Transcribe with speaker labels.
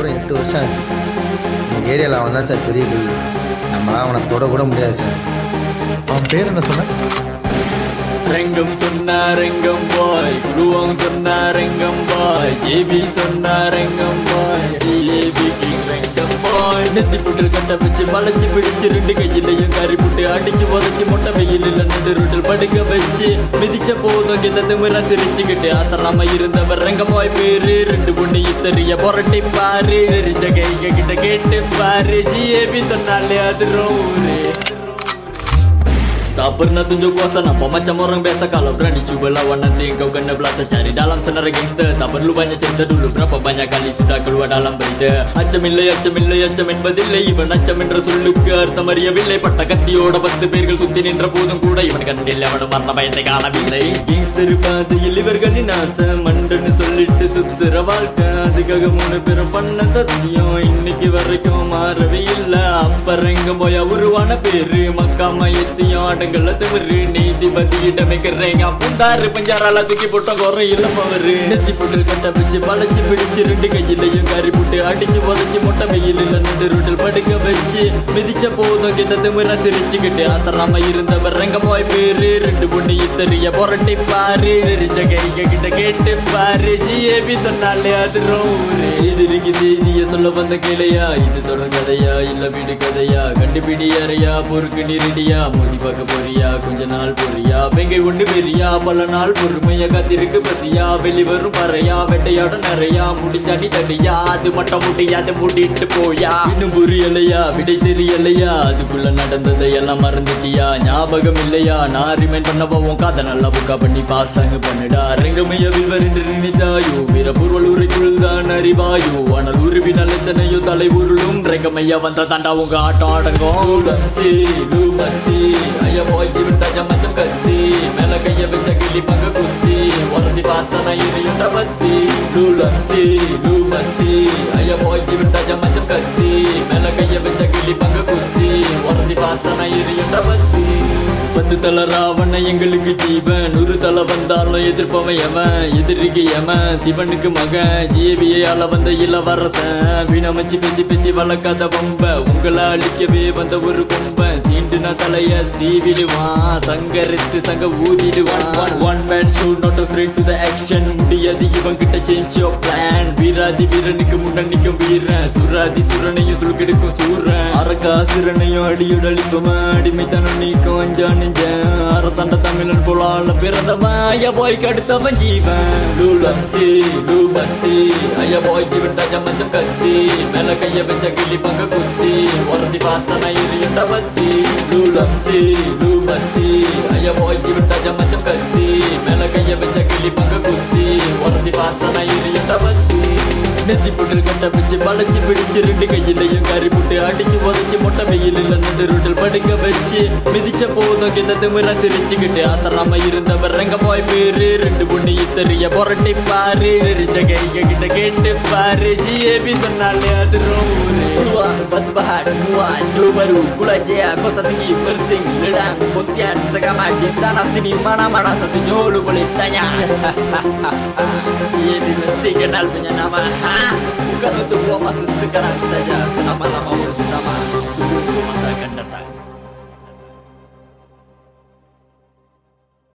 Speaker 1: அப்புறம் எட்டு வருஷம் ஆச்சு இந்த ஏரியாவில் அவன் தான் சார் பெரிய கவி நம்மளாம் அவனை தொட கூட முடியாது சார்
Speaker 2: அவன் பேர் என்ன சொன்ன
Speaker 3: ரெங்கம் சொன்னா ரெங்கம் பாய் குழுவம் சொன்னா ரெங்கம் பாய் ஏபி சொன்னா ரெங்கம் பாய் ஏபி கிங் ரெங்கம் பாய் நெத்தி புட்டில் கண்ட வச்சு வளைச்சு பிடிச்சு ரெண்டு கையிலையும் கறி புட்டு அடிச்சு உதச்சு மொட்டை வெயிலில் நடு ரோட்டில் படுக்க வச்சு மிதிச்ச போதும் கிட்ட திமிர சிரிச்சுக்கிட்டு அசராம இருந்தவர் ரெங்கம் பாய் பேரு ரெண்டு பொண்ணு இசரிய புரட்டி பாரு எரிஞ்ச கைக கிட்ட கேட்டு பாரு ஜிஏபி சொன்னாலே அது ஊரு Tak pernah tunjuk kuasa Nampak macam orang biasa Kalau berani cuba lawan Nanti kau kena belasa Cari dalam senarai gangster Tak perlu banyak cerita dulu Berapa banyak kali sudah keluar dalam berita அச்சமில்லை அச்சமில்லை அச்சம் என்பதில்லை இவன் அச்சம் என்ற சொல்லுக்கு அர்த்தம் அறியவில்லை பட்ட கத்தியோட பத்து பேர்கள் சுத்தி நின்ற போதும் கூட இவன் கண்டில் அவன் மரண பயத்தை காணவில்லை கிங்ஸ்டர் பாதையில் இவர்களின் ஆசை மண்டன்னு சொல்லிட்டு சுத்துற வாழ்க்கை அதுக்காக மூணு பேரும் பண்ண சத்தியம் இன்னைக்கு வரைக்கும் மாறவே இல்ல அப்புறம் எங்க போய் உருவான பேரு மக்காம எத்தியும் ஆட்டங்கள்ல திமிரு நீதிபதியிடம் வைக்கிறேங்க புண்டாரு பஞ்சாரால தூக்கி போட்டோம் குறை இல்ல பவரு நெத்தி போட்டு கட்ட வச்சு வளைச்சு பிடிச்சு ரெண்டு கையிலையும் கறி போட்டு அடிச்சு உதச்சு மொட்டை வெயில் இல்ல நடு ரோட்டில் படுக்க வச்சு மிதிச்ச போதும் கிட்ட திமிர சிரிச்சுக்கிட்டு அசராம இருந்தவர் ரெங்க போய் பேரு ரெண்டு பொண்ணு இசரிய புரட்டி பாரு எரிஞ்ச கைக கிட்ட கேட்டு பாரு ஜிஏபி சொன்னாலே அது ஊரு எதிரிக்கு செய்திய சொல்ல வந்த கிளையா இது தொடர் கதையா இல்ல வீடு கதையா கண்டுபிடி அறையா பொறுக்கு நிரடியா மோதி பார்க்க போறியா கொஞ்ச நாள் பொறியா வெங்கை ஒண்ணு பெரியா பல நாள் பொறுமையா காத்திருக்கு பசியா வெளிவரும் பறையா வெட்டையாட நிறையா முடிஞ்சா நீ தடியா அது மட்டும் முடியாது மூடிட்டு போயா இன்னும் புரியலையா விடை தெரியலையா அதுக்குள்ள நடந்ததை எல்லாம் மறந்துட்டியா ஞாபகம் இல்லையா நான் ரிமைண்ட் பண்ண போவோம் காதை நல்லா புக்கா பண்ணி பாசாங்க பண்ணுடா ரெங்கமைய வில்வர் என்று நினைத்தாயோ வீரபூர்வல் உரைக்குள் தான் அறிவாயோ ஆனால் உருவினால் எத்தனையோ தலை உருளும் ரெங்கமையா வந்த தாண்டா உங்க ஆட்டம் அடங்கும் லூலன்சி, லூபந்தி, ஐயா போய் விட்டா ஜமச்சம் கத்தி மேல கைய வச்ச கிளி பங்க குத்தி உரசி பார்த்தனா எரியுண்ட பத்தி லூலன்சி லூபந்தி ஐயா போய் விட்டா ஜமச்சம் கத்தி மேல கைய வச்ச கிளி பங்க குத்தி உரசி பார்த்தனா எரியுண்ட பத்தி பத்து தல ராவண எங்களுக்கு ஜீவன் நூறு தலை வந்தாலும் எதிர்ப்பவன் எவன் எதிரிக்கு எவன் சிவனுக்கு மகன் ஜீவியால வந்த இளவரசன் வீணமைச்சு பேச்சு பேச்சு வளர்க்காத வம்ப உங்களை அழிக்கவே வந்த ஒரு கொம்பன் சீண்டுன தலைய சீவிடுவான் சங்கரித்து சங்க ஊதிடுவான் one man shoot not straight to the action முடியாது இவன் கிட்ட சேஞ்ச் யோர் பிளான் வீராதி வீரனுக்கு முன்ன நிற்கும் வீரன் சுராதி சுரனையும் சுழுக்கெடுக்கும் சூரன் அரகாசுரனையும் அடியோட அழிப்பவன் அடிமைத்தனம் நீக்கும் அஞ்சான் நெஞ்சன் அரசண்ட தமிழன் போலால பிறந்தவன் ஐயா போய் கடுத்தவன் ஜீவன் லூலம்சி லூபந்தி ஐயா போய் ஜீவன் தாஜா மச்சம் கத்தி மேல கைய வச்ச கிளி பங்க குத்தி உரத்தி பார்த்தன எரியுண்ட பத்தி லூலம்சி லூபந்தி ஐயா போய் ஜீவன் தாஜா மச்சம் கத்தி மேல கைய வச்ச கிளி பங்க குத்தி உரத்தி பார்த்தன எரியுண்ட பத்தி நெத்தி புட்டு கட்ட வச்சு வளைச்சு பிடிச்சு ரெண்டு கையிலையும் கறி புட்டு அடிச்சு உதச்சு மொட்டை வெயில் இல்ல நடு ரோட்டில் படுக்க வச்சு மிதிச்ச போதும் கிட்ட திமிர சிரிச்சுக்கிட்டு அசராம இருந்தவர் ரெங்க போய் பேரு ரெண்டு பொண்ணு இசரிய புரட்டி பாரு எரிஞ்ச கைக கிட்ட கேட்டு பாரு ஜிஏபி சொன்னாலே அது ஊரு Keluar batu bahan muat Joe baru Kula Jaya Kota Tinggi Persing Ledang Pontian Segama Di sana sini Mana-mana satu jolo boleh tanya Iya mesti kenal punya nama ha? Bukan untuk gua masuk sekarang saja Selama-lama bersama Tunggu masa akan datang